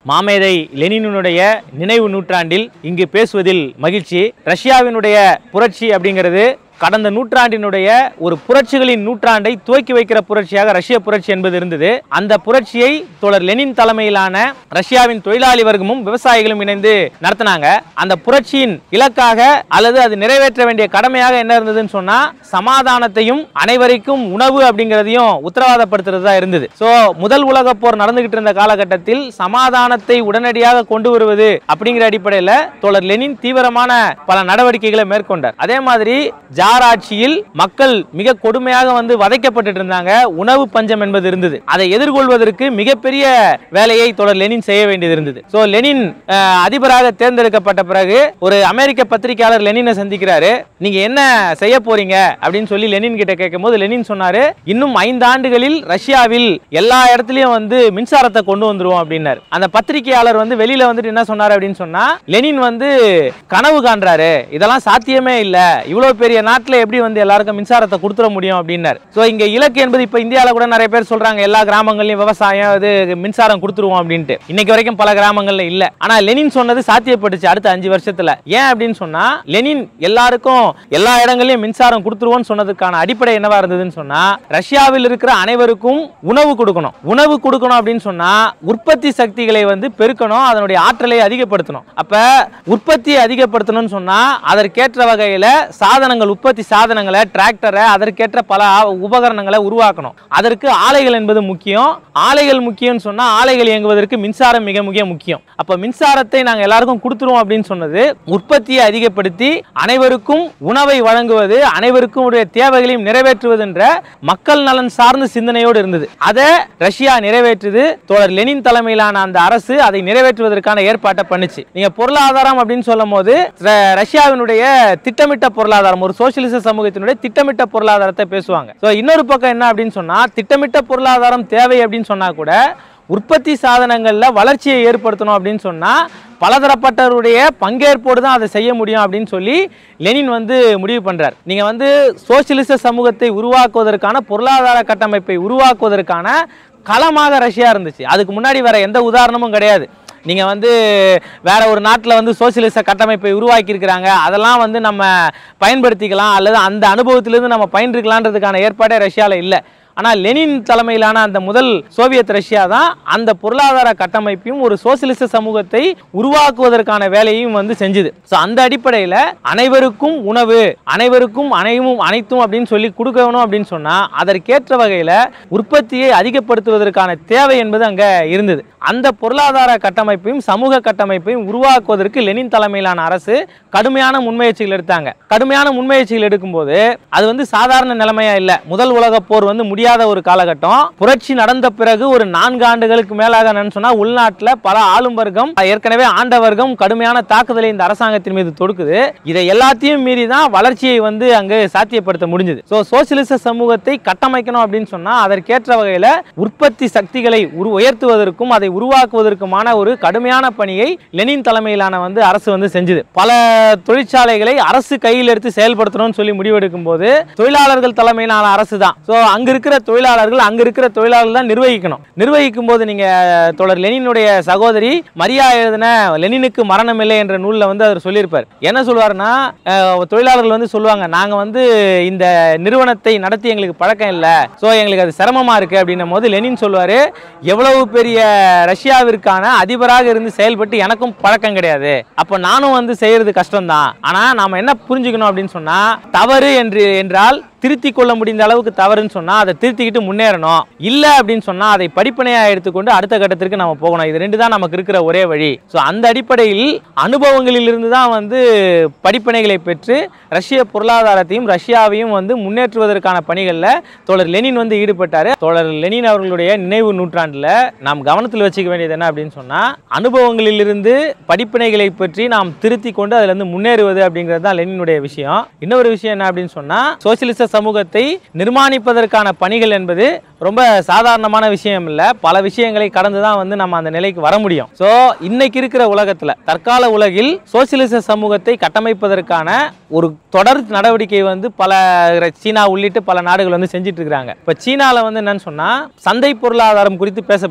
மாமேதை லெனினுடைய நினைவு நூற்றாண்டில் இங்கு பேசுவதில் மகிழ்ச்சி ரஷ்யாவினுடைய புரட்சி அப்படிங்கிறது கடந்த நூற்றாண்டினுடைய ஒரு புரட்சிகளின் நூற்றாண்டை துவக்கி வைக்கிற புரட்சியாக ரஷ்ய புரட்சி என்பது இருந்தது அந்த புரட்சியை தோழர் லெனின் தலைமையிலான ரஷ்யாவின் தொழிலாளி வர்க்கமும் விவசாயிகளும் இணைந்து நடத்தினாங்க அந்த புரட்சியின் இலக்காக அல்லது அது நிறைவேற்ற வேண்டிய கடமையாக என்ன இருந்ததுன்னு சொன்னா சமாதானத்தையும் அனைவருக்கும் உணவு அப்படிங்கிறதையும் உத்தரவாதப்படுத்துறது தான் இருந்தது சோ முதல் உலக போர் நடந்துகிட்டு இருந்த காலகட்டத்தில் சமாதானத்தை உடனடியாக கொண்டு வருவது அப்படிங்கிற அடிப்படையில் தோழர் லெனின் தீவிரமான பல நடவடிக்கைகளை மேற்கொண்டார் அதே மாதிரி ஜார் ஆட்சியில் மக்கள் மிக கொடுமையாக வந்து வதைக்கப்பட்டு இருந்தாங்க உணவு பஞ்சம் என்பது இருந்தது அதை எதிர்கொள்வதற்கு மிகப்பெரிய வேலையை தொடர் லெனின் செய்ய வேண்டியது இருந்தது சோ லெனின் அஹ், அதிபராக தேர்ந்தெடுக்கப்பட்ட பிறகு ஒரு அமெரிக்க பத்திரிகையாளர் லெனினை சந்திக்கிறாரு நீங்க என்ன செய்ய போறீங்க அப்படின்னு சொல்லி லெனின் கிட்ட கேட்கும்போது லெனின் சொன்னாரு இன்னும் ஐந்து ஆண்டுகளில் ரஷ்யாவில் எல்லா இடத்துலயும் வந்து மின்சாரத்தை கொண்டு வந்துருவோம் அப்படின்னாரு அந்த பத்திரிகையாளர் வந்து வெளியில வந்துட்டு என்ன சொன்னாரு அப்படின்னு சொன்னா லெனின் வந்து கனவு காண்றாரு இதெல்லாம் சாத்தியமே இல்ல இவ்வளவு பெரிய நாட்டுல எப்படி வந்து எல்லாருக்கும் மின்சாரத்தை கொடுத்துட முடியும் அப்படின்னாரு சோ இங்க இலக்கு என்பது இப்ப இந்தியால கூட நிறைய பேர் சொல்றாங்க எல்லா கிராமங்கள்லயும் விவசாயம் இது மின்சாரம் கொடுத்துருவோம் அப்படின்ட்டு இன்னைக்கு வரைக்கும் பல கிராமங்கள்ல இல்ல ஆனா லெனின் சொன்னது சாத்தியப்பட்டுச்சு அடுத்த அஞ்சு வருஷத்துல ஏன் அப்படின்னு சொன்னா லெனின் எல்லாருக்கும் எல்லா இடங்களையும் மின்சாரம் கொடுத்துருவோம்னு சொன்னதுக்கான அடிப்படை என்னவா இருந்ததுன்னு சொன்னா ரஷ்யாவில் இருக்கிற அனைவருக்கும் உணவு கொடுக்கணும் உணவு கொடுக்கணும் அப்படின்னு சொன்னா உற்பத்தி சக்திகளை வந்து பெருக்கணும் அதனுடைய ஆற்றலை அதிகப்படுத்தணும் அப்ப உற்பத்தியை அதிகப்படுத்தணும்னு சொன்னா அதற்கேற்ற வகையில சாதனங்கள் உற்பத்தி சாதனங்களை டிராக்டரை அதற்கேற்ற பல ஆ- உபகரணங்களை உருவாக்கணும் அதற்கு ஆலைகள் என்பது முக்கியம் ஆலைகள் முக்கியம்னு சொன்னா ஆலைகள் இயங்குவதற்கு மின்சாரம் மிக மிக முக்கியம் அப்ப மின்சாரத்தை நாங்க எல்லாருக்கும் கொடுத்துருவோம் அப்படின்னு சொன்னது உற்பத்தியை அதிகப்படுத்தி அனைவருக்கும் உணவை வழங்குவது அனைவருக்கும் உடைய தேவைகளையும் நிறைவேற்றுவது என்ற மக்கள் நலன் சார்ந்த சிந்தனையோடு இருந்தது அதை ரஷ்யா நிறைவேற்றுது தோழர் லெனின் தலைமையிலான அந்த அரசு அதை நிறைவேற்றுவதற்கான ஏற்பாட்டை பண்ணுச்சு நீங்க பொருளாதாரம் அப்படின்னு சொல்லும் போது ர- ரஷ்யாவினுடைய திட்டமிட்ட பொருளாதாரம் ஒரு சோசியலிச சமூகத்தினுடைய திட்டமிட்ட பொருளாதாரத்தை பேசுவாங்க ஸோ இன்னொரு பக்கம் என்ன அப்படின்னு சொன்னா திட்டமிட்ட பொருளாதாரம் தேவை அப்படின்னு சொன்னா கூட உற்பத்தி சாதனங்கள்ல வளர்ச்சியை ஏற்படுத்தணும் அப்படின்னு சொன்னா பலதரப்பட்டவருடைய பங்கேற்போடு தான் அதை செய்ய முடியும் அப்படின்னு சொல்லி லெனின் வந்து முடிவு பண்றார் நீங்க வந்து சோசியலிச சமூகத்தை உருவாக்குவதற்கான பொருளாதார கட்டமைப்பை உருவாக்குவதற்கான களமாக ரஷ்யா இருந்துச்சு அதுக்கு முன்னாடி வேற எந்த உதாரணமும் கிடையாது நீங்க வந்து வேற ஒரு நாட்டில் வந்து சோசியலிச கட்டமைப்பை உருவாக்கி இருக்கிறாங்க அதெல்லாம் வந்து நம்ம பயன்படுத்திக்கலாம் அல்லது அந்த அனுபவத்திலிருந்து நம்ம பயின்றுக்கலான்றதுக்கான ஏற்பாடே ரஷ்யாவில் இல்லை ஆனால் லெனின் தலைமையிலான அந்த முதல் சோவியத் ரஷ்யா தான் அந்த பொருளாதார கட்டமைப்பையும் ஒரு சோசியலிச சமூகத்தை உருவாக்குவதற்கான வேலையும் வந்து செஞ்சுது ஸோ அந்த அடிப்படையில் அனைவருக்கும் உணவு அனைவருக்கும் அனைவும் அனைத்தும் அப்படின்னு சொல்லி கொடுக்கணும் அப்படின்னு சொன்னால் அதற்கேற்ற வகையில் உற்பத்தியை அதிகப்படுத்துவதற்கான தேவை என்பது அங்கே இருந்தது அந்த பொருளாதார கட்டமைப்பையும் சமூக கட்டமைப்பையும் உருவாக்குவதற்கு லெனின் தலைமையிலான அரசு கடுமையான முன்முயற்சிகள் எடுத்தாங்க கடுமையான முன்முயற்சிகள் எடுக்கும்போது அது வந்து சாதாரண நிலைமையா இல்லை முதல் உலக போர் வந்து முடியாத ஒரு காலகட்டம் புரட்சி நடந்த பிறகு ஒரு நான்கு ஆண்டுகளுக்கு மேலாக என்னன்னு சொன்னா உள்நாட்டில் பல ஆளும் வர்க்கம் ஏற்கனவே ஆண்ட வர்க்கம் கடுமையான தாக்குதலை இந்த அரசாங்கத்தின் மீது தொடுக்குது இதை எல்லாத்தையும் மீறி தான் வளர்ச்சியை வந்து அங்கு சாத்தியப்படுத்த முடிஞ்சது ஸோ சோசியலிச சமூகத்தை கட்டமைக்கணும் அப்படின்னு சொன்னா அதற்கேற்ற வகையில உற்பத்தி சக்திகளை உரு உயர்த்துவதற்கும் அதை உருவாக்குவதற்குமான ஒரு கடுமையான பணியை லெனின் தலைமையிலான வந்து அரசு வந்து செஞ்சது பல தொழிற்சாலைகளை அரசு கையில் எடுத்து செயல்படுத்தணும்னு சொல்லி முடிவெடுக்கும் போது தொழிலாளர்கள் தலைமையிலான அரசு தான் ஸோ அங்க இருக்கிற தொழிலாளர்கள் அங்க இருக்கிற தொழிலாளர்கள் தான் நிர்வகிக்கணும் நிர்வகிக்கும் போது நீங்க தொடர் லெனினுடைய சகோதரி மரியா எழுதின லெனினுக்கு மரணம் இல்லை என்ற நூலில் வந்து அவர் சொல்லியிருப்பார் என்ன சொல்லுவாருன்னா அஹ், தொழிலாளர்கள் வந்து சொல்லுவாங்க நாங்க வந்து இந்த நிறுவனத்தை நடத்தி எங்களுக்கு பழக்கம் இல்லை ஸோ எங்களுக்கு அது சிரமமா இருக்கு அப்படின்னும் போது லெனின் சொல்லுவாரு எவ்வளவு பெரிய ரஷ்யாவிற்கான அதிபராக இருந்து செயல்பட்டு எனக்கும் பழக்கம் கிடையாது அப்ப நானும் வந்து செய்யறது கஷ்டம்தான் ஆனா நாம என்ன புரிஞ்சுக்கணும் அப்படின்னு சொன்னா தவறு என்று என்றால் திருத்தி கொள்ள முடிந்த அளவுக்கு தவறுன்னு சொன்னா அதை திருத்திக்கிட்டு முன்னேறணும் இல்ல அப்படின்னு சொன்னா அதை படிப்பனையா எடுத்துக்கொண்டு அடுத்த கட்டத்திற்கு நம்ம போகணும் இது ரெண்டு தான் நமக்கு இருக்கிற ஒரே வழி ஸோ அந்த அடிப்படையில் அனுபவங்களில் இருந்து தான் வந்து படிப்பனைகளை பெற்று ரஷ்ய பொருளாதாரத்தையும் ரஷ்யாவையும் வந்து முன்னேற்றுவதற்கான பணிகளில் தோழர் லெனின் வந்து ஈடுபட்டாரு தோழர் லெனின் அவர்களுடைய நினைவு நூற்றாண்டுல நாம் கவனத்தில் வச்சுக்க வேண்டியது என்ன அப்படின்னு சொன்னா அனுபவங்களிலிருந்து படிப்பினைகளை பற்றி நாம் திருத்தி கொண்டு அதுல இருந்து முன்னேறுவது அப்படிங்கிறது தான் லெனினுடைய விஷயம் இன்னொரு விஷயம் என்ன அப்படின்னு சொன்னா சோசியலிச சமூகத்தை நிர்மாணிப்பதற்கான பணிகள் என்பது ரொம்ப சாதாரணமான விஷயம் இல்ல பல விஷயங்களை கடந்து தான் வந்து நம்ம அந்த நிலைக்கு வர முடியும் ஸோ இன்னைக்கு இருக்கிற உலகத்துல தற்கால உலகில் சோசியலிச சமூகத்தை கட்டமைப்பதற்கான ஒரு தொடர் நடவடிக்கை வந்து பல சீனா உள்ளிட்டு பல நாடுகள் வந்து செஞ்சுட்டு இருக்காங்க இப்போ சீனால வந்து என்னன்னு சொன்னா சந்தை பொருளாதாரம் குறித்து பேசப்படுது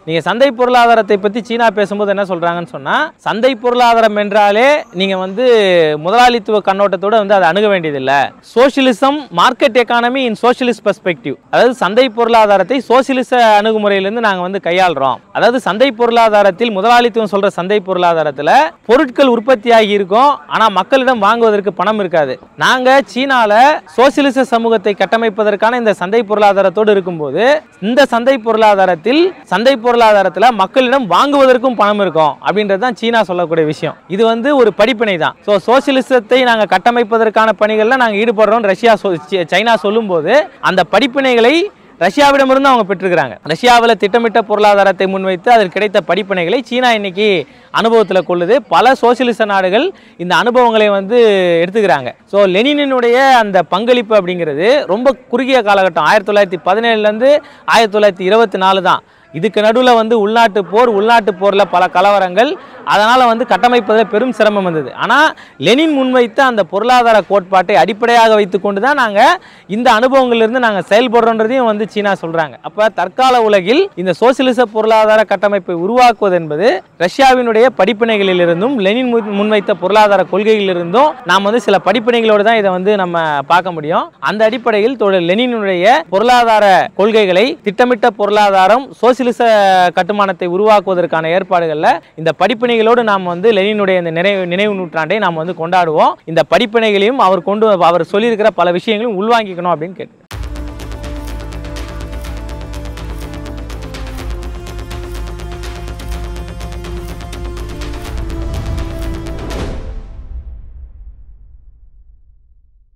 நீங்க சந்தை பொருளாதாரத்தை பத்தி சீனா பேசும்போது என்ன சொல்றாங்கன்னு சொன்னா சந்தை பொருளாதாரம் என்றாலே நீங்க வந்து முதலாளித்துவ கண்ணோட்டத்தோட வந்து அதை அணுக வேண்டியதில்லை socialism market economy in socialist perspective அதாவது சந்தை பொருளாதாரத்தை சோசியலிச அணுகுமுறையிலிருந்து நாங்க வந்து கையாளுறோம் அதாவது சந்தை பொருளாதாரத்தில் முதலாளித்துவம் சொல்ற சந்தை பொருளாதாரத்துல பொருட்கள் உற்பத்தி ஆகி இருக்கும் ஆனா மக்களிடம் வாங்குவதற்கு பணம் இருக்காது நாங்க சீனால சோசியலிச சமூகத்தை கட்டமைப்பதற்கான இந்த சந்தை பொருளாதாரத்தோடு இருக்கும்போது இந்த சந்தை பொருளாதாரத்தில் சந்தை பொருளாதாரத்துல மக்களிடம் வாங்குவதற்கும் பணம் இருக்கும் அப்படின்றது தான் சீனா சொல்லக்கூடிய விஷயம் இது வந்து ஒரு படிப்பினை தான் ஸோ சோசியலிசத்தை நாங்க கட்டமைப்பதற்கான பணிகள்ல நாங்க ஈடுபடுறோம் ரஷ்யா சொ- சி- சைனா சொல்லும்போது அந்த படிப்பினைகளை ரஷ்யாவிடமிருந்து அவங்க பெற்றிருக்கிறாங்க ரஷ்யாவில் திட்டமிட்ட பொருளாதாரத்தை முன்வைத்து அதில் கிடைத்த படிப்பினைகளை சீனா இன்னைக்கு அனுபவத்தில் கொள்ளுது பல சோசியலிச நாடுகள் இந்த அனுபவங்களை வந்து எடுத்துக்கிறாங்க ஸோ லெனினுடைய அந்த பங்களிப்பு அப்படிங்கிறது ரொம்ப குறுகிய காலகட்டம் ஆயிரத்தி தொள்ளாயிரத்தி பதினேழுலேருந்து ஆயிரத்தி தொள்ளாயிரத்தி இருபத்தி நாலு தான் இதுக்கு நடுவில் வந்து உள்நாட்டு போர் உள்நாட்டு போரில் பல கலவரங்கள் அதனால் வந்து கட்டமைப்பதில் பெரும் சிரமம் வந்தது ஆனால் லெனின் முன்வைத்த அந்த பொருளாதார கோட்பாட்டை அடிப்படையாக வைத்துக்கொண்டு தான் நாங்கள் இந்த அனுபவங்களிலிருந்து நாங்கள் செயல்படுறோன்றதையும் வந்து சீனா சொல்கிறாங்க அப்போ தற்கால உலகில் இந்த சோசியலிச பொருளாதார கட்டமைப்பை உருவாக்குவது என்பது ரஷ்யாவினுடைய படிப்பினைகளிலிருந்தும் லெனின் முன்- முன்வைத்த பொருளாதார கொள்கைகளிலிருந்தும் நாம் வந்து சில படிப்பினைகளோடு தான் இதை வந்து நம்ம பார்க்க முடியும் அந்த அடிப்படையில் தோழர் லெனினுடைய பொருளாதார கொள்கைகளை திட்டமிட்ட பொருளாதாரம் சோசியலிச கட்டுமானத்தை உருவாக்குவதற்கான ஏற்பாடுகளில் இந்த படிப்பினைகளோடு நாம் வந்து லெனினுடைய இந்த நினைவு நினைவு நூற்றாண்டை நாம் வந்து கொண்டாடுவோம் இந்த படிப்பினைகளையும் அவர் கொண்டு அவர் சொல்லியிருக்கிற பல விஷயங்களையும் உள்வாங்கிக்கணும் அப்படின்னு கேட்டு